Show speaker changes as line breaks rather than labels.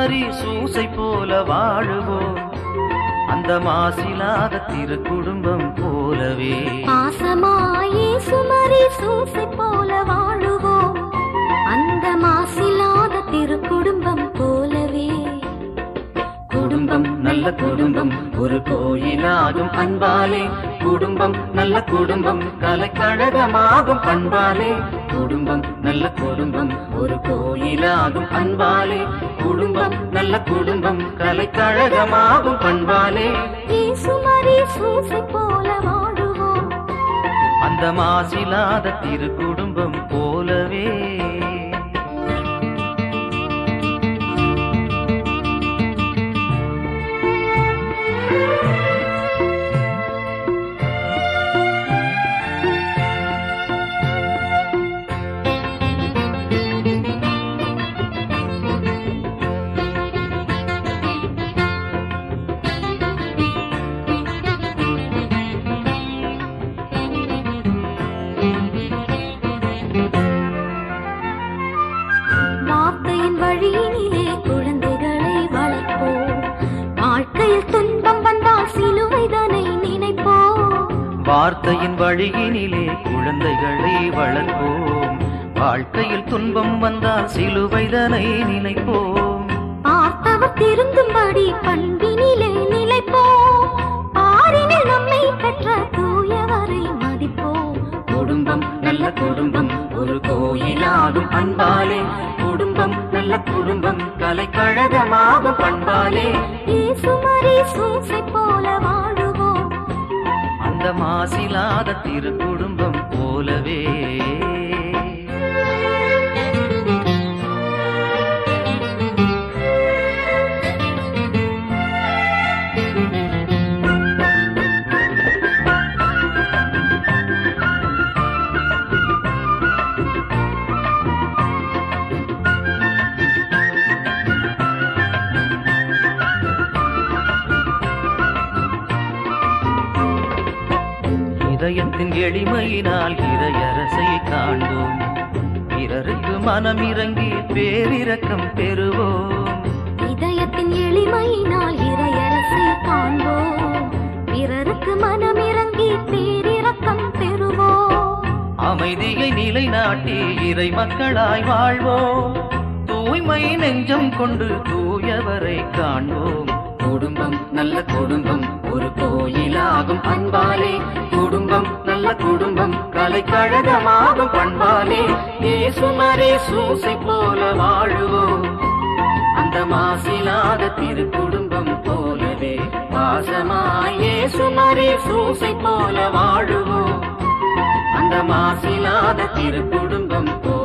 இயேசுமரி சூசை போல வாழுவோம் அந்த மாசிலாத திரு குடும்பம் போலவே
பாசமாயே சுமரி சூசை போல வாழுவோம் அந்த மாசில்லாத திரு குடும்பம் போலவே
குடும்பம் நல்ல குடும்பம் ஒரு கோயிலாகும் அன்பாலே குடும்பம் நல்ல குடும்பம் கலைக்கழகமாகும் பண்பாலே குடும்பம் நல்ல குடும்பம் ஒரு கோயிலாகும் அன்பாலே குடும்பம் நல்ல குடும்பம் கலைக்கழகமாகும் பண்பாலே
சுமரி சூசை போல வாழுவோம்
அந்த மாசிலாத திரு குடும்பம் போலவே
வார்த்தையின் வழியினிலே குழந்தைகளை வளர்ப்போம் வாழ்க்கையில் துன்பம் வந்தால் சிலுவைதனை நினைப்போம்
வார்த்தையின் வழியினிலே குழந்தைகளை வளர்ப்போம் வாழ்க்கையில் துன்பம் வந்தால் சிலுவைதனை நினைப்போம்
பார்த்தவர் திருந்தும்படி பண்பினிலே நிலைப்போம் பாரினில் நம்மை பெற்ற தூயவரை மதிப்போம்
குடும்பம் நல்ல குடும்பம் ஒரு கோயிலாகும் அன்பாலே குடும்பம் நல்ல குடும்பம் கலைக்கழகமாகும் பண்பாலே
சுமரி சூசை போல வாழுவோம்
அந்த மாசிலாத திரு குடும்பம் போலவே இதயத்தின் எளிமையினால் இறையரசை காண்போம் பிறருக்கு மனம் இறங்கி பேரிரக்கம் பெறுவோம்
இதயத்தின் எளிமையினால் இறையரசை காண்போம் பிறருக்கு மனமிறங்கி பேரிரக்கம் பெறுவோம்
அமைதியை நிலைநாட்டி இறை மக்களாய் வாழ்வோம் தூய்மை நெஞ்சம் கொண்டு தூயவரை காண்போம் குடும்பம் நல்ல குடும்பம் ஒரு கோயிலாகும் அன்பாலே குடும்பம் நல்ல குடும்பம் கலைக்கழகமாகும் பண்பாலே ஏசுமரே சூசை போல வாழுவோம் அந்த மாசிலாத திரு குடும்பம் போலவே பாசமாய் ஏசுமரே சூசை போல வாழுவோம் அந்த மாசிலாத திரு குடும்பம் போல